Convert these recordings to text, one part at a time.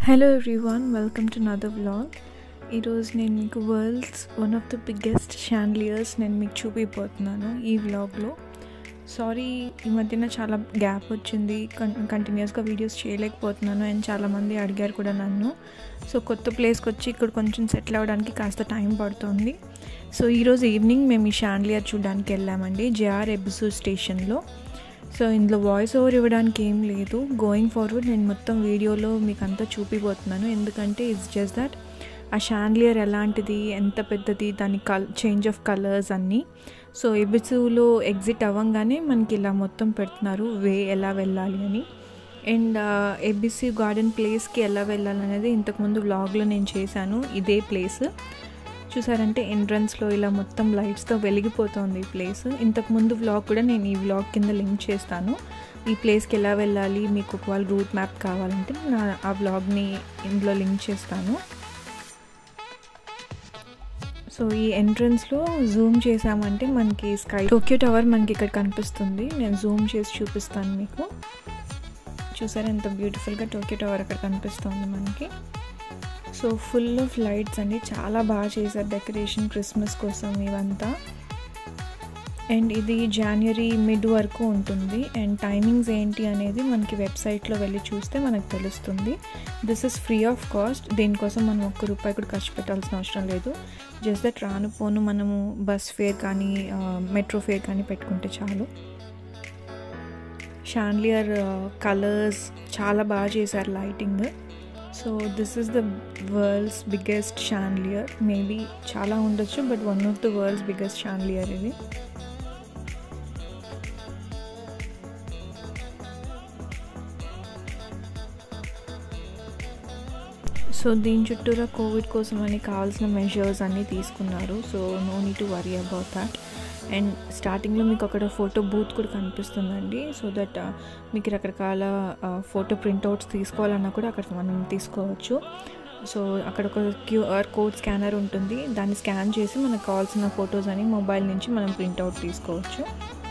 hello everyone welcome to another vlog ఈరోజు నేను మీకు world's one of the biggest chandeliers నేను మీకు చూపిపోతున్నాను ఈ వ్లాగ్లో సారీ ఈ మధ్యన చాలా గ్యాప్ వచ్చింది కన్ కంటిన్యూస్గా వీడియోస్ చేయలేకపోతున్నాను అండ్ చాలామంది అడిగారు కూడా నన్ను సో కొత్త ప్లేస్కి వచ్చి ఇక్కడ కొంచెం సెటిల్ అవ్వడానికి కాస్త టైం పడుతుంది సో ఈరోజు ఈవినింగ్ మేము ఈ షాండ్లియర్ చూడడానికి వెళ్ళామండి జేఆర్ ఎబిసూ స్టేషన్లో సో ఇందులో వాయిస్ ఓవర్ ఇవ్వడానికి ఏం లేదు గోయింగ్ ఫార్వర్డ్ నేను మొత్తం వీడియోలో మీకు అంతా చూపిపోతున్నాను ఎందుకంటే ఇట్స్ జస్ట్ దట్ ఆ షాండ్లియర్ ఎలాంటిది ఎంత పెద్దది దాని కల్ చేంజ్ ఆఫ్ కలర్స్ అన్నీ సో ఎబిసులో ఎగ్జిట్ అవ్వంగానే మనకి ఇలా మొత్తం పెడుతున్నారు వే ఎలా వెళ్ళాలి అని అండ్ ఎబిసి గార్డెన్ ప్లేస్కి ఎలా వెళ్ళాలి అనేది ఇంతకుముందు వ్లాగ్లో నేను చేశాను ఇదే ప్లేస్ చూసారంటే ఎంట్రన్స్లో ఇలా మొత్తం లైట్స్తో వెలిగిపోతుంది ఈ ప్లేస్ ఇంతకుముందు వ్లాగ్ కూడా నేను ఈ వ్లాగ్ కింద లింక్ చేస్తాను ఈ ప్లేస్కి ఎలా వెళ్ళాలి మీకు ఒకవేళ రూట్ మ్యాప్ కావాలంటే నేను ఆ వ్లాగ్ని ఇందులో లింక్ చేస్తాను సో ఈ ఎంట్రన్స్లో జూమ్ చేసామంటే మనకి స్కై టోక్యో టవర్ మనకి ఇక్కడ కనిపిస్తుంది నేను జూమ్ చేసి చూపిస్తాను మీకు చూసారా ఎంత బ్యూటిఫుల్గా టోక్యో టవర్ అక్కడ కనిపిస్తుంది మనకి సో ఫుల్ ఆఫ్ లైట్స్ అండి చాలా బాగా చేశారు డెకరేషన్ క్రిస్మస్ కోసం ఇవంతా అండ్ ఇది జనవరి మిడ్ వరకు ఉంటుంది అండ్ టైమింగ్స్ ఏంటి అనేది మనకి వెబ్సైట్లో వెళ్ళి చూస్తే మనకు తెలుస్తుంది this is free of cost దీనికోసం మనం ఒక్క రూపాయి కూడా ఖర్చు పెట్టాల్సిన అవసరం లేదు జస్ట్ దట్ రాను పోను మనము బస్ ఫేర్ కానీ మెట్రో ఫేర్ కానీ పెట్టుకుంటే చాలు షాండ్లియర్ కలర్స్ చాలా బాగా చేశారు lighting so this is the world's biggest chandelier maybe చాలా ఉండొచ్చు but one of the world's biggest chandelier ఇది సో దీని చుట్టూరా కోవిడ్ కోసం అని కావాల్సిన మెజర్స్ అన్నీ తీసుకున్నారు so no need to worry about that and స్టార్టింగ్లో మీకు అక్కడ ఫోటో బూత్ కూడా కనిపిస్తుందండి సో దట్ మీకు రకరకాల ఫోటో ప్రింట్అవుట్స్ తీసుకోవాలన్నా కూడా అక్కడ మనం తీసుకోవచ్చు సో అక్కడ ఒక క్యూఆర్ కోడ్ స్కానర్ ఉంటుంది దాన్ని స్కాన్ చేసి మనకు కావాల్సిన ఫొటోస్ అని మొబైల్ నుంచి మనం ప్రింట్అవుట్ తీసుకోవచ్చు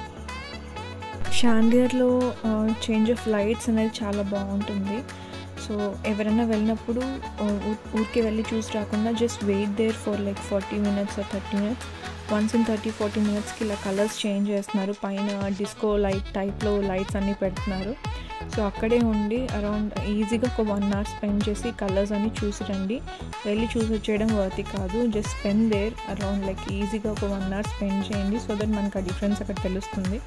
షాండియర్లో చేంజ్ ఆఫ్ లైట్స్ అనేది చాలా బాగుంటుంది సో ఎవరైనా వెళ్ళినప్పుడు ఊరికి వెళ్ళి చూసి రాకుండా just wait there for like forty minutes or thirty minutes once in thirty forty మినిట్స్కి ఇలా కలర్స్ చేంజ్ చేస్తున్నారు పైన డిస్కో లైట్ టైప్లో లైట్స్ అన్నీ పెడుతున్నారు సో అక్కడే ఉండి అరౌండ్ ఈజీగా ఒక వన్ అవర్ స్పెండ్ చేసి కలర్స్ అన్నీ చూసి రండి వెళ్ళి చూసి వచ్చేయడం వర్తి కాదు just spend there around like ఈజీగా ఒక వన్ అవర్ స్పెండ్ చేయండి సో దట్ మనకు ఆ డిఫరెన్స్ అక్కడ తెలుస్తుంది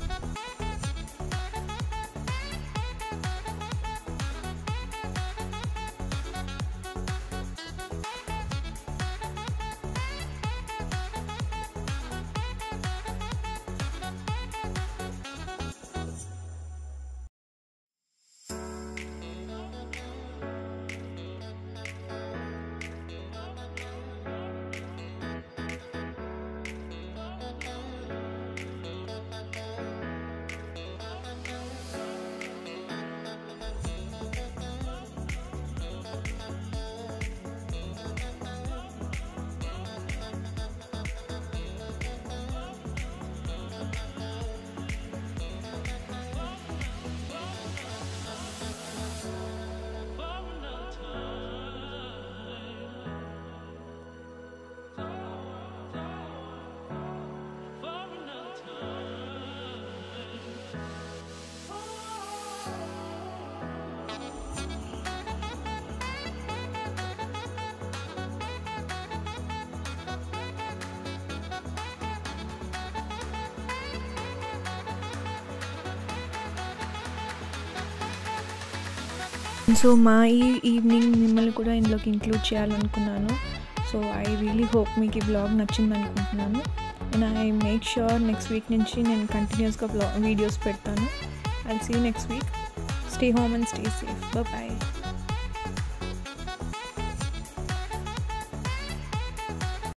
సో మా ఈ ఈవినింగ్ మిమ్మల్ని కూడా ఇందులోకి ఇంక్లూడ్ చేయాలనుకున్నాను సో ఐ రియలీ హోప్ మీకు ఈ బ్లాగ్ నచ్చింది అనుకుంటున్నాను and I make sure next week నుంచి నేను కంటిన్యూస్గా బ్లాగ్ వీడియోస్ పెడతాను I see next week stay home and stay safe bye